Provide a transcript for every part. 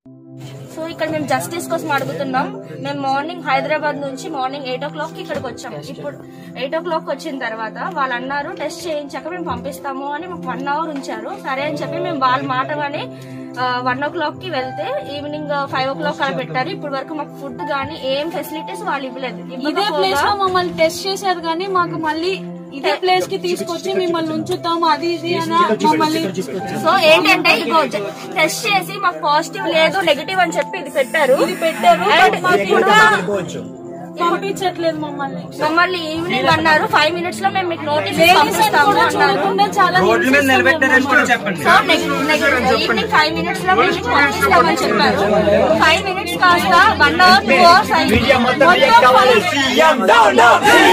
So ఇక్కడ మేము justice కోసం అడుగుతున్నాం మేము మార్నింగ్ హైదరాబాద్ నుంచి మార్నింగ్ ఎయిట్ ఓ క్లాక్ కి ఇక్కడికి వచ్చాం ఇప్పుడు ఎయిట్ ఓ క్లాక్ వచ్చిన తర్వాత వాళ్ళు అన్నారు టెస్ట్ చేయించాక మేము పంపిస్తాము అని మాకు వన్ అవర్ ఉంచారు సరే అని చెప్పి మేము వాళ్ళ మాట అని వన్ ఓ క్లాక్ కి వెళ్తే ఈవినింగ్ ఫైవ్ ఓ క్లాక్ అలా పెట్టారు ఇప్పుడు వరకు మాకు ఫుడ్ కానీ ఏం ఫెసిలిటీస్ వాళ్ళు ఇవ్వలేదు ఇదే ప్లేస్ లో మమ్మల్ని టెస్ట్ చేశారు కానీ మాకు మళ్ళీ ఇదే ప్లేస్ కి తీసుకొచ్చి మిమ్మల్ని ఉంచుతాము అది ఇది అని మమ్మల్ని సో ఏంటంటే ఇగో టెస్ట్ చేసి మాకు పాజిటివ్ లేదు నెగిటివ్ అని చెప్పి ఇది పెట్టారు ఇది పెట్టారు And but మాకు ఇప్పుడు ఇంకా పంపించట్లేదు మమ్మల్ని మమ్మల్ని ఈవినింగ్ అన్నారు ఫైవ్ మినిట్స్ లో మేము మీకు నోటీస్ లేడీస్ అని పంపిస్తాము కూడా అన్నారు చూడకుండా చాలా రోడ్ల మీద నిలబెట్టారని కూడా చెప్పండి సో ఈవినింగ్ ఫైవ్ మినిట్స్ లో మేము మీకు పంపిస్తామని చెప్పారు ఫైవ్ మినిట్స్ కాస్త వన్ అవర్ టూ అవర్స్ అయింది మొత్తం five-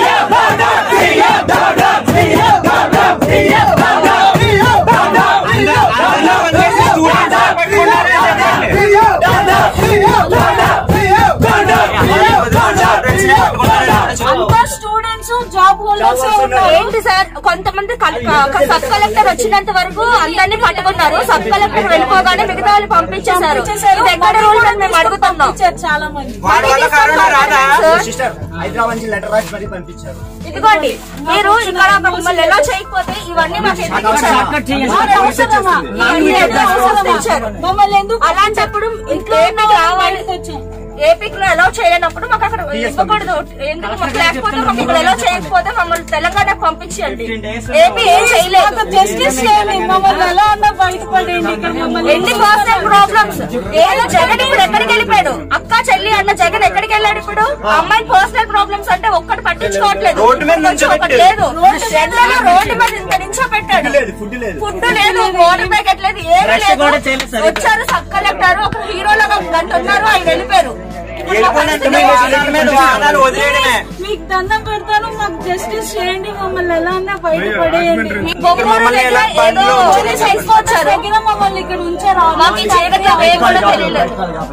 అంతా స్టూడెంట్స్ జాబ్ హోల్డర్స్ ఏంటి సార్ కొంతమంది సబ్ కలెక్టర్ వచ్చినంత వరకు అందరినీ పట్టుకున్నారు సబ్ కలెక్టర్ వెళ్ళిపోగానే మిగతా వాళ్ళు పంపించేశారు ఇది ఎక్కడ రూల్ అని మేము అడుగుతున్నాం చాలా మంది వాళ్ళ వల్ల కరోనా రాదా సార్, సిస్టర్ హైదరాబాద్ నుంచి లెటర్ రాసి మరీ పంపించారు ఇదిగోండి మీరు ఇక్కడ మమ్మల్ని ఎలా చేయకపోతే ఇవన్నీ మాకు ఎందుకు ఇచ్చారు? మాకు అవసరమా? ఇవన్నీ ఎందుకు అవసరం ఇచ్చారు? మమ్మల్ని ఎందుకు అలాంటప్పుడు ఇంట్లో ఏపీకి రావాలి బయటకు వచ్చాం ఏపీకి లో ఎలా చేయలేనప్పుడు మాకు అక్కడ ఇవ్వకూడదు ఎందుకు మాకు లేకపోతే మాకు ఇక్కడ ఎలా చేయకపోతే మమ్మల్ని తెలంగాణకు పంపించండి ఏపీ ఏం చేయలేదు జస్టిస్ చేయండి మమ్మల్ని ఎలా అన్నా బయటపడేయండి ఇక్కడ మమ్మల్ని ఎన్ని పర్సనల్ ప్రాబ్లమ్స్ ఏదో జగన్ ఇప్పుడు ఎక్కడికి వెళ్ళిపోయాడు అక్క చెల్లి అన్న జగన్ ఎక్కడికి వెళ్ళాడు ఇప్పుడు ఆ అమ్మాయి పర్సనల్ ప్రాబ్లమ్స్ అంటే ఒక్కటి పట్టించుకోవట్లేదు రోడ్డు మీద కొంచెం ఒకటి లేదు ఎండలో రోడ్డు మీద ఇంత నించో పెట్టాడు లేదు ఫుడ్ లేదు ఫుడ్ లేదు వాటర్ ప్యాకెట్ లేదు ఏమీ లేదు వచ్చారు సబ్ కలెక్టర్ ఒక హీరోలాగా గంట ఉన్నారు ఆయన వెళ్ళిపోయారు వెళ్ళిపోయినట్టు మేము రోడ్ల మీద వాహనాలు వదిలేయడమే మీకు దండం పెడతాను మాకు జస్టిస్ చేయండి మమ్మల్ని ఎలా అన్నా బయటపడేయండి మీ బొమ్మలు మమ్మల్ని ఎలా ఏదో బండ్లో వదిలేసి వెళ్ళిపోవచ్చారు. దగ్గర మమ్మల్ని ఇక్కడ ఉంచారు మాకు ఈ చీకట్లో వేయ కూడా తెలియలేదు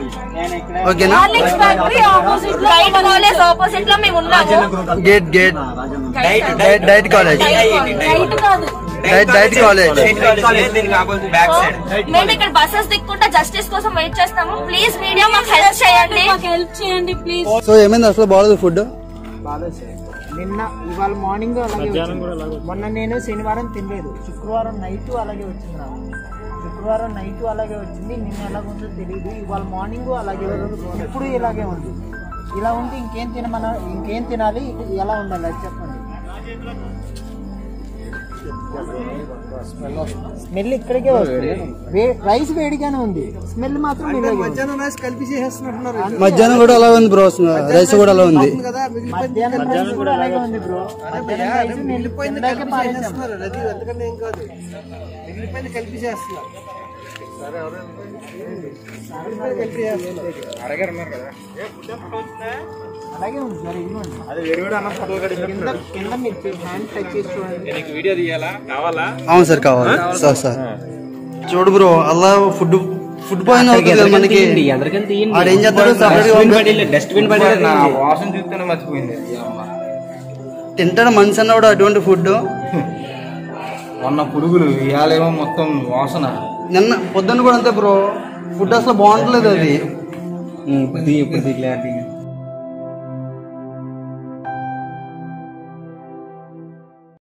ఓకేనా హార్లిక్స్ ఫ్యాక్టరీ ఆపోజిట్ లో లైట్ కాలేజ్ ఆపోజిట్ లో మేము ఉన్నాము gate gate DIET DIET DIET college right కాదు డైట్ డైట్ కాలేజ్ దీనికి ఆపోజిట్ బ్యాక్ సైడ్ మేము ఇక్కడ బస్సెస్ దిక్కుంటా జస్టిస్ కోసం వెయిట్ చేస్తాము ప్లీజ్ మీడియా మాకు హెల్ప్ చేయండి మాకు హెల్ప్ చేయండి ప్లీజ్ సో ఏమైంది అసలు బాగలేదు ఫుడ్ బాగాలేదు సార్ నిన్న ఇవాళ మార్నింగ్ అలాగే వచ్చింది మొన్న నేను శనివారం తినలేదు శుక్రవారం నైట్ అలాగే వచ్చింది నాకు శుక్రవారం నైట్ అలాగే వచ్చింది నిన్న ఎలాగ ఉందో తెలియదు ఇవాళ మార్నింగ్ అలాగే ఉంది ఇప్పుడు ఇలాగే ఉంది ఇలా ఉంటే ఇంకేం తినమన ఇంకేం తినాలి ఎలా ఉండాలి అది చెప్పండి స్మెల్ ఇక్కడికే వస్తుంది వే- రైస్ వేడిగానే ఉంది స్మెల్ మాత్రం ఇలాగే ఉంది. మధ్యాహ్నం కూడా అలా ఉంది బ్రో రైస్ కూడా అలా ఉంది మధ్యాహ్నం రైస్ కూడా అలాగే ఉంది బ్రో మధ్యాహ్నం రైస్ నేను ఇందాకే పారేసాం. అలాగే ఉంది సార్ ఇదిగోండి కింద కింద మీరు హ్యాండ్ టచ్ చేసి చూడండి అవును సార్ కావాలి సార్ సార్ చూడు బ్రో అలా ఫుడ్ ఫుడ్ పాయిన్ అవుతుంది కదా మనకి ఆడు ఏం చేస్తాడు సపరేట్ డస్ట్బిన్ పడేది నా వాసన చూస్తేనే మర్చిపోయింది తింటాడు మనిషి అన్నవాడు అటువంటి ఫుడ్ మొన్న పురుగులు ఇవాళేమో మొత్తం వాసన నిన్న పొద్దున్న కూడా అంతే బ్రో ఫుడ్ అసలు బాగుంటలేదు అది ఇప్పుడు ఇప్పుడు క్లారిటీ